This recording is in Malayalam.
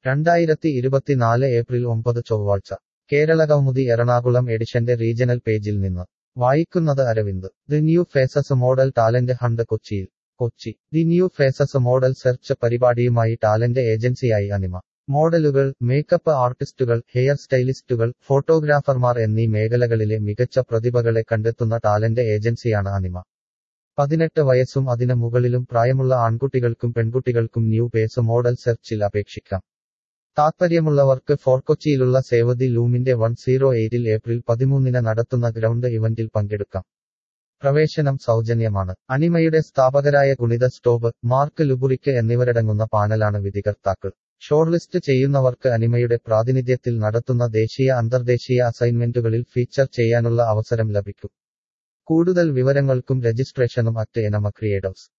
രണ്ടായിരത്തി ഇരുപത്തിനാല് ഏപ്രിൽ ഒമ്പത് ചൊവ്വാഴ്ച കേരളകൗമുദി എറണാകുളം എഡിഷന്റെ റീജണൽ പേജിൽ നിന്ന് വായിക്കുന്നത് Aravind the new faces model talent hunt കൊച്ചിയിൽ Kochi the new faces model search പരിപാടിയുമായി ടാലന്റ് ഏജൻസിയായി അനിമ മോഡലുകൾ മേക്കപ്പ് ആർട്ടിസ്റ്റുകൾ ഹെയർ സ്റ്റൈലിസ്റ്റുകൾ ഫോട്ടോഗ്രാഫർമാർ എന്നീ മേഖലകളിലെ മികച്ച പ്രതിഭകളെ കണ്ടെത്തുന്ന ടാലന്റ് ഏജൻസിയാണ് അനിമ പതിനെട്ട് വയസ്സും അതിന് മുകളിലും പ്രായമുള്ള ആൺകുട്ടികൾക്കും പെൺകുട്ടികൾക്കും ന്യൂ പേസ് മോഡൽ സെർച്ചിൽ അപേക്ഷിക്കാം താത്പര്യമുള്ളവർക്ക് ഫോർക്കൊച്ചിയിലുള്ള സേവ് ദി ലൂമിന്റെ വൺ സീറോ എയ്റ്റിൽ ഏപ്രിൽ പതിമൂന്നിന് നടത്തുന്ന ഗ്രൗണ്ട് ഇവന്റിൽ പങ്കെടുക്കാം പ്രവേശനം സൗജന്യമാണ് അനിമയുടെ സ്ഥാപകരായ ഗുണിത സ്റ്റോബ് മാർക്ക് ലുബുറിക്ക് എന്നിവരടങ്ങുന്ന പാനലാണ് വിധികർത്താക്കൾ ഷോർട്ട്ലിസ്റ്റ് ചെയ്യുന്നവർക്ക് അനിമയുടെ പ്രാതിനിധ്യത്തിൽ നടത്തുന്ന ദേശീയ അന്തർദേശീയ അസൈൻമെന്റുകളിൽ ഫീച്ചർ ചെയ്യാനുള്ള അവസരം ലഭിക്കും കൂടുതൽ വിവരങ്ങൾക്കും രജിസ്ട്രേഷനും അറ്റ് എനമ ക്രിയേറ്റേഴ്സ്